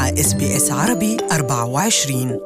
مع اس بي اس عربي 24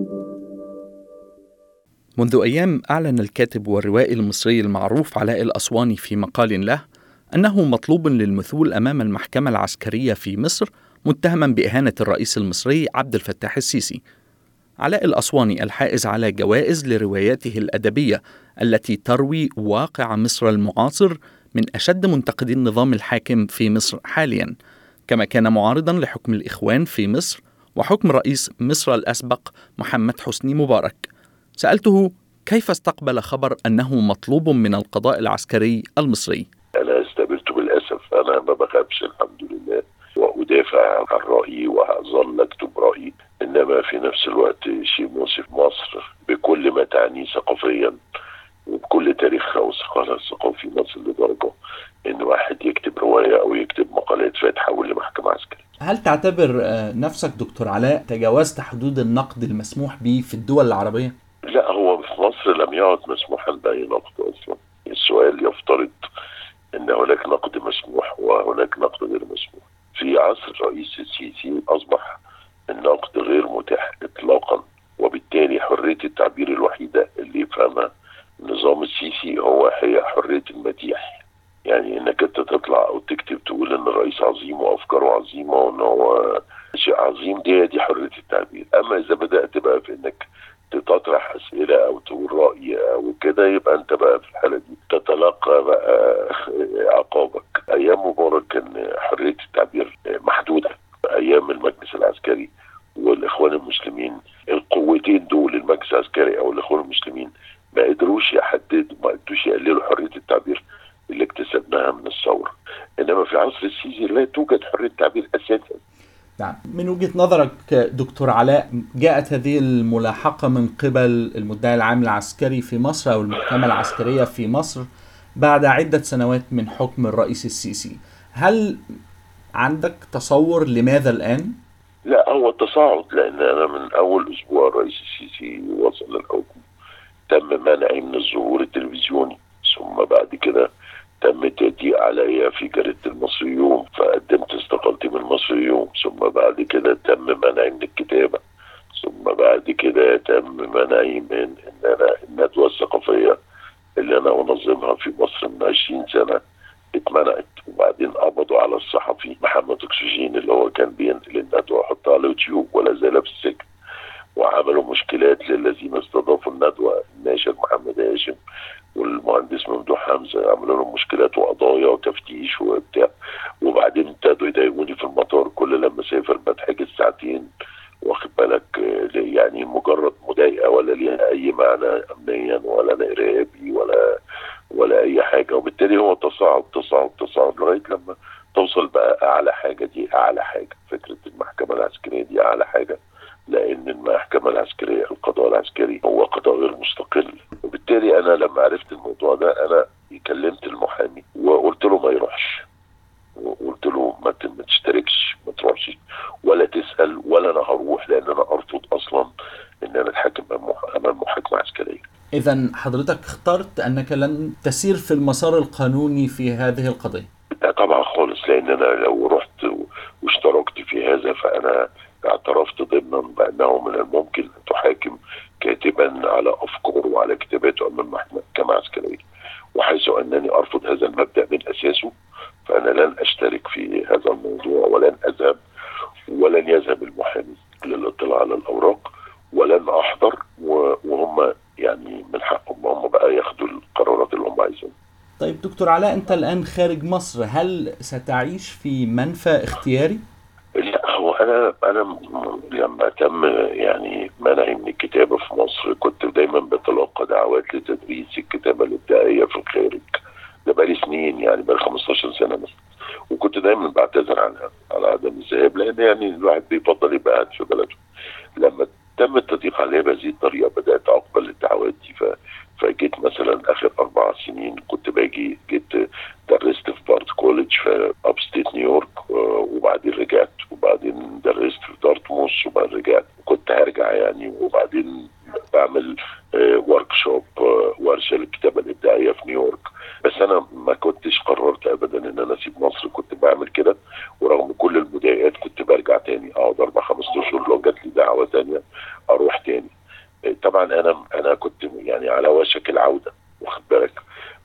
منذ أيام أعلن الكاتب والروائي المصري المعروف علاء الأسواني في مقال له أنه مطلوب للمثول أمام المحكمة العسكرية في مصر متهما بإهانة الرئيس المصري عبد الفتاح السيسي علاء الأسواني الحائز على جوائز لرواياته الأدبية التي تروي واقع مصر المعاصر من أشد منتقدي النظام الحاكم في مصر حاليا كما كان معارضا لحكم الإخوان في مصر وحكم رئيس مصر الأسبق محمد حسني مبارك سألته كيف استقبل خبر أنه مطلوب من القضاء العسكري المصري أنا استقبلته بالأسف أنا ما بخافش الحمد لله وأدافع عن رأيي وهظل أكتب رأيي إنما في نفس الوقت شيء مؤسف مصر بكل ما تعنيه ثقافيا وبكل تاريخها وثقافها الثقافي مصر لدرجة إن واحد يكتب رواية أو يكتب مقالات فيتحول لمحكمة عسكرية هل تعتبر نفسك دكتور علاء تجاوزت حدود النقد المسموح به في الدول العربية؟ لا هو في مصر لم يعد مسموحا بأي نقد أصلا السؤال يفترض أن هناك نقد مسموح وهناك نقد غير مسموح في عصر الرئيس السيسي أصبح النقد غير متاح إطلاقا وبالتالي حرية التعبير الوحيدة اللي يفهمها النظام السيسي هو هي حرية المديح يعني انك انت تطلع او تكتب تقول ان الرئيس عظيم وافكاره عظيمه وان هو شيء عظيم دي دي حريه التعبير اما اذا بدات بقى في انك تطرح اسئله او تقول راي او كده يبقى انت بقى في الحاله دي تتلقى بقى عقابك ايام مبارك كان حريه التعبير محدوده ايام المجلس العسكري والاخوان المسلمين القوتين دول المجلس العسكري او الاخوان المسلمين ما قدروش يحددوا ما قدروش يقللوا حريه التعبير اللي اكتسبناها من الثوره انما في عصر السيسي لا توجد حريه تعبير اساسا نعم من وجهة نظرك دكتور علاء جاءت هذه الملاحقة من قبل المدعي العام العسكري في مصر أو المحكمة العسكرية في مصر بعد عدة سنوات من حكم الرئيس السيسي هل عندك تصور لماذا الآن؟ لا هو التصاعد لأن أنا من أول أسبوع الرئيس السيسي وصل للحكم تم منعي من الظهور التلفزيوني ثم بعد كده تم التضييق عليا في جريدة المصري يوم فقدمت استقالتي من المصري يوم ثم بعد كده تم منعي من الكتابة ثم بعد كده تم منعي من ان انا الندوة الثقافية اللي انا انظمها في مصر من 20 سنة اتمنعت وبعدين قبضوا على الصحفي محمد اكسجين اللي هو كان بينقل الندوة وحطها على اليوتيوب ولا زال في السجن وعملوا مشكلات للذين استضافوا الندوة الناشر محمد هاشم والمهندس ممدوح حمزه عملوا لهم مشكلات وقضايا وتفتيش وبتاع وبعدين ابتدوا يضايقوني في المطار كل لما اسافر بتحجز ساعتين واخد بالك يعني مجرد مضايقه ولا ليها اي معنى امنيا ولا انا ارهابي ولا ولا اي حاجه وبالتالي هو تصاعد تصاعد تصاعد لغايه لما توصل بقى اعلى حاجه دي اعلى حاجه فكره المحكمه العسكريه دي اعلى حاجه لان المحكمه العسكريه القضاء العسكري هو قضاء غير مستقل وبالتالي انا لما عرفت الموضوع ده انا كلمت المحامي وقلت له ما يروحش وقلت له ما تشتركش ما تروحش ولا تسال ولا انا هروح لان انا ارفض اصلا ان انا اتحاكم امام محاكمه عسكريه. اذا حضرتك اخترت انك لن تسير في المسار القانوني في هذه القضيه. لا طبعا خالص لان انا لو رحت واشتركت في هذا فانا اعترفت ضمنا بانه من الممكن ان تحاكم كاتبا على افكاره وعلى كتاباته امام محكمه عسكريه وحيث انني ارفض هذا المبدا من اساسه فانا لن اشترك في هذا الموضوع ولن اذهب ولن يذهب المحامي للاطلاع على الاوراق ولن احضر وهم يعني من حقهم هم بقى ياخدوا القرارات اللي هم عايزينها. طيب دكتور علاء انت الان خارج مصر هل ستعيش في منفى اختياري؟ لا هو انا انا لما تم يعني منعي من الكتابه في مصر كنت دايما بتلقى دعوات لتدريس الكتابه الابداعيه في الخارج ده بقالي سنين يعني بقالي 15 سنه مثلا وكنت دايما بعتذر عن على عدم الذهاب لان يعني الواحد بيفضل يبقى قاعد في بلده لما تم التضييق عليا بهذه الطريقه بدات اقبل الدعوات دي ف فجيت مثلا اخر اربع سنين كنت باجي جيت درست في بارت كوليدج في اب ستيت نيويورك وبعدين رجعت وبعدين درست في دارتموس وبعدين رجعت كنت هرجع يعني وبعدين بعمل ورك شوب ورشه للكتابه الابداعيه في نيويورك بس انا ما كنتش قررت ابدا ان انا اسيب مصر كنت بعمل كده ورغم كل المضايقات كنت برجع تاني اقعد اربع خمس تانية اروح تاني طبعا انا انا كنت يعني على وشك العوده واخد بالك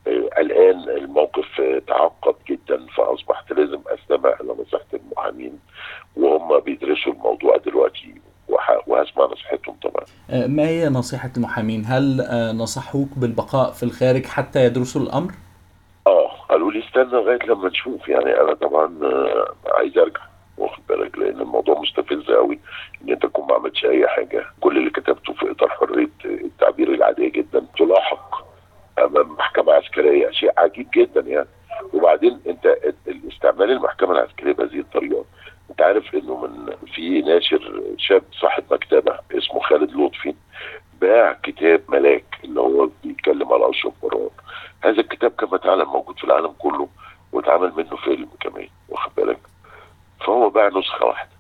الان الموقف تعقد جدا فاصبحت لازم استمع الى نصيحه المحامين وهم بيدرسوا الموضوع دلوقتي وهسمع نصيحتهم طبعا ما هي نصيحه المحامين هل نصحوك بالبقاء في الخارج حتى يدرسوا الامر اه قالوا لي استنى لغايه لما نشوف يعني انا طبعا عايز ارجع واخد بالك لان الموضوع مستفز قوي ان انت تكون ما عملتش اي حاجه كل اللي كتبته في اطار حريه التعبير العاديه جدا تلاحق امام محكمه عسكريه شيء عجيب جدا يعني وبعدين انت استعمال المحكمه العسكريه بهذه الطريقه انت عارف انه من في ناشر شاب صاحب مكتبه اسمه خالد لطفي باع كتاب ملاك اللي هو بيتكلم على اشرف مروان هذا الكتاب كما تعلم موجود في العالم كله واتعمل منه فيلم كمان واخد بالك فهو باع نسخه واحده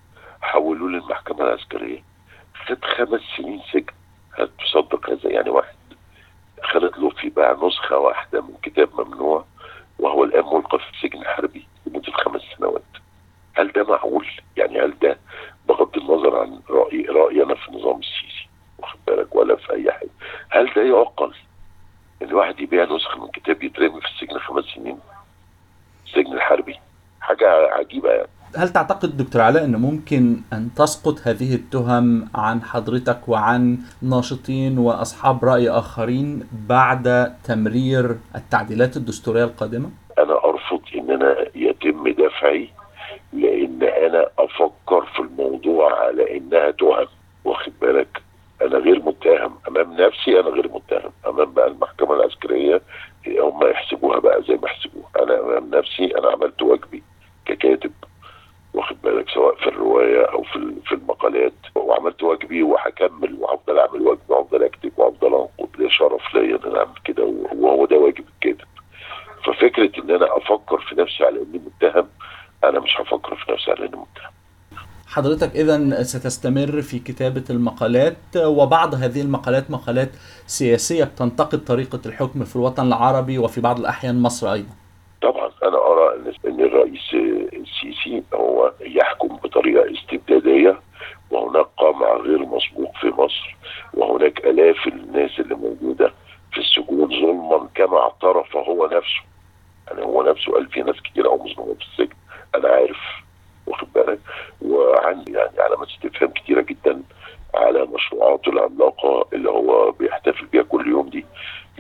حولوه للمحكمه العسكريه خد خمس سنين سجن هل تصدق هذا يعني واحد خالد لطفي باع نسخه واحده من كتاب ممنوع وهو الان ملقى في سجن حربي لمده خمس سنوات هل ده معقول؟ يعني هل ده بغض النظر عن رايي رايي انا في النظام السيسي واخد بالك ولا في اي حاجه هل ده يعقل؟ ان الواحد يبيع نسخه من كتاب يترمي في السجن خمس سنين السجن الحربي حاجه عجيبه يعني هل تعتقد دكتور علاء انه ممكن ان تسقط هذه التهم عن حضرتك وعن ناشطين واصحاب راي اخرين بعد تمرير التعديلات الدستوريه القادمه؟ انا ارفض ان انا يتم دفعي لان انا افكر في الموضوع على انها تهم واخد بالك انا غير متهم امام نفسي انا غير متهم امام بقى المحكمه العسكريه هم يحسبوها بقى زي ما يحسبوها انا امام نفسي انا عملت واجبي ككاتب واخد بالك سواء في الروايه او في في المقالات وعملت واجبي وهكمل وهفضل اعمل واجبي وهفضل اكتب وهفضل انقد ليه شرف ليا ان انا اعمل كده وهو ده واجب الكاتب ففكره ان انا افكر في نفسي على اني متهم انا مش هفكر في نفسي على اني متهم حضرتك اذا ستستمر في كتابه المقالات وبعض هذه المقالات مقالات سياسيه بتنتقد طريقه الحكم في الوطن العربي وفي بعض الاحيان مصر ايضا. طبعا انا ارى ان الرئيس السيسي هو يحكم بطريقه استبداديه وهناك قمع غير مسبوق في مصر وهناك الاف الناس اللي موجوده في السجون ظلما كما اعترف هو نفسه يعني هو نفسه قال في ناس كتير قوي مظلومه في السجن انا عارف واخد بالك وعندي يعني علامات استفهام كتيره جدا على مشروعاته العملاقه اللي هو بيحتفل بيها كل يوم دي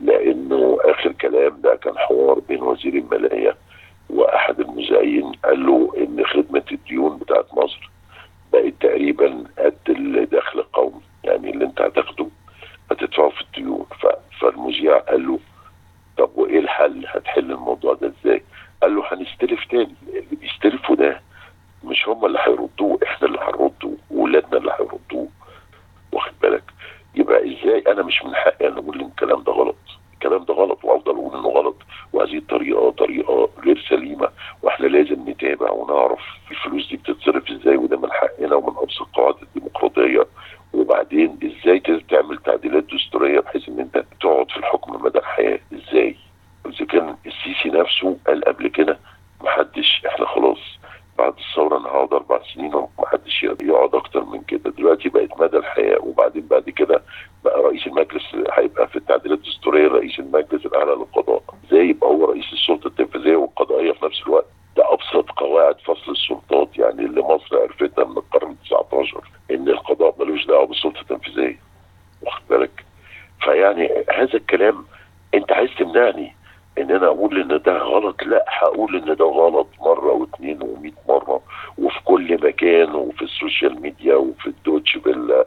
لانه اخر كلام ده كان حوار بين وزير الماليه واحد المذيعين قال له ان خدمه الديون بتاعت مصر بقت تقريبا قد الدخل القومي يعني اللي انت هتاخده هتدفعه في الديون فالمذيع قال له طب وايه الحل هتحل الموضوع ده ازاي قال له هنستلف تاني اللي بيستلفوا ده مش هم اللي هيردوه احنا اللي هنرده وولادنا اللي هيردوه واخد بالك يبقى ازاي انا مش من حقي ان اقول ان الكلام ده غلط الكلام ده غلط وافضل اقول انه غلط وهذه الطريقه طريقه غير سليمه واحنا لازم نتابع ونعرف الفلوس دي بتتصرف ازاي وده من حقنا ومن ابسط قواعد الديمقراطيه وبعدين ازاي تعمل تعديلات دستوريه بحيث ان انت تقعد في الحكم مدى الحياه ازاي؟ اذا كان السيسي نفسه قال قبل كده محدش احنا خلاص بعد الثوره انا هقعد اربع سنين ومحدش يقعد اكتر من كده دلوقتي بقت مدى الحياه وبعدين بعد كده بقى رئيس المجلس هيبقى في التعديلات الدستوريه رئيس المجلس الاعلى للقضاء ازاي يبقى هو رئيس السلطه التنفيذيه والقضائيه في نفس الوقت ده ابسط قواعد فصل السلطات يعني اللي مصر عرفتها من القرن ال 19 ان القضاء ملوش دعوه بالسلطه التنفيذيه واخد بالك فيعني هذا الكلام انت عايز تمنعني ان انا اقول ان ده غلط لا هقول ان ده غلط مره واثنين ومئة مره وفي كل مكان وفي السوشيال ميديا وفي الدوتش بيلا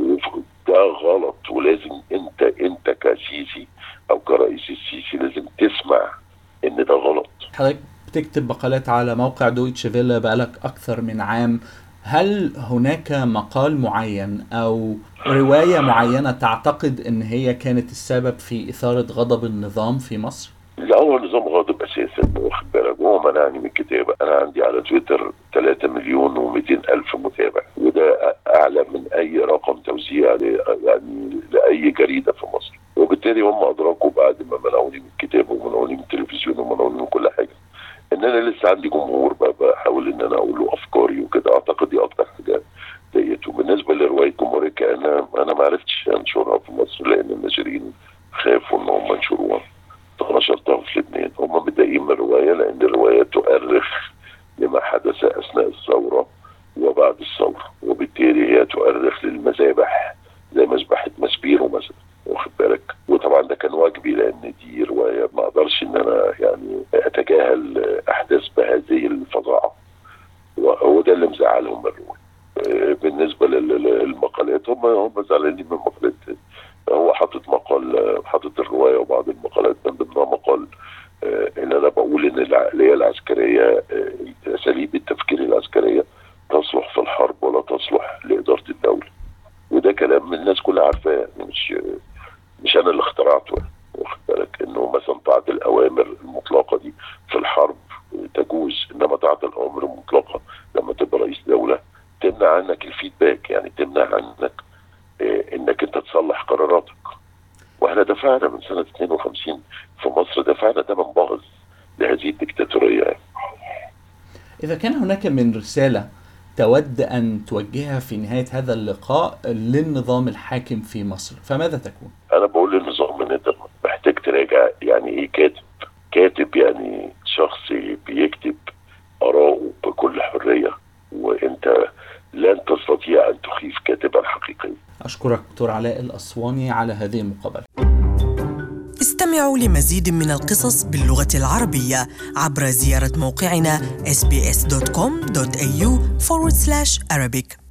ده غلط ولازم انت انت كسيسي او كرئيس السيسي لازم تسمع ان ده غلط حضرتك بتكتب مقالات على موقع دويتش فيلا بقالك اكثر من عام هل هناك مقال معين او روايه معينه تعتقد ان هي كانت السبب في اثاره غضب النظام في مصر؟ لا هو نظام غاضب اساسا واخد بالك وهو منعني من الكتابه انا عندي على تويتر 3 مليون و200 الف متابع وده اعلى من اي رقم توزيع يعني لاي جريده في مصر وبالتالي هم ادركوا بعد ما منعوني من الكتابه ومنعوني من التلفزيون ومنعوني من كل حاجه ان انا لسه عندي جمهور بحاول ان انا اقول له افكاري وكده اعتقد دي اكتر حاجه ديت وبالنسبه لروايه ننشرها في مصر لان الناشرين خافوا ان هم ينشروها فنشرتها في لبنان هم متضايقين من الروايه لان الروايه تؤرخ لما حدث اثناء الثوره وبعد الثوره وبالتالي هي تؤرخ للمذابح زي مذبحه مسبيرو مثلا واخد بالك وطبعا ده كان واجبي لان دي روايه ما اقدرش ان انا يعني اتجاهل احداث بهذه الفظاعه وده اللي مزعلهم من الروايه بالنسبه للمقالات هم هم زعلانين من مقالات هو حاطط مقال حاطط الروايه وبعض المقالات من ضمنها مقال ان انا بقول ان العقليه العسكريه اساليب التفكير العسكريه تصلح في الحرب ولا تصلح لاداره الدوله وده كلام الناس كلها عارفاه يعني مش مش انا اللي اخترعته واخد بالك انه مثلا طاعه الاوامر المطلقه دي في الحرب تجوز انما طاعه الاوامر المطلقه لما تبقى رئيس دوله تمنع عنك الفيدباك يعني تمنع عنك إيه انك انت تصلح قراراتك واحنا دفعنا من سنه 52 في مصر دفعنا ثمن باهظ لهذه الدكتاتوريه يعني. اذا كان هناك من رساله تود ان توجهها في نهايه هذا اللقاء للنظام الحاكم في مصر فماذا تكون؟ انا بقول للنظام ان انت محتاج تراجع يعني ايه كاتب كاتب يعني شخص بيكتب اراءه بكل حريه وانت لن تستطيع ان تخيف كاتبا حقيقيا اشكرك دكتور علاء الاسواني على هذه المقابله استمعوا لمزيد من القصص باللغة العربية عبر زيارة موقعنا sbs.com.au forward slash Arabic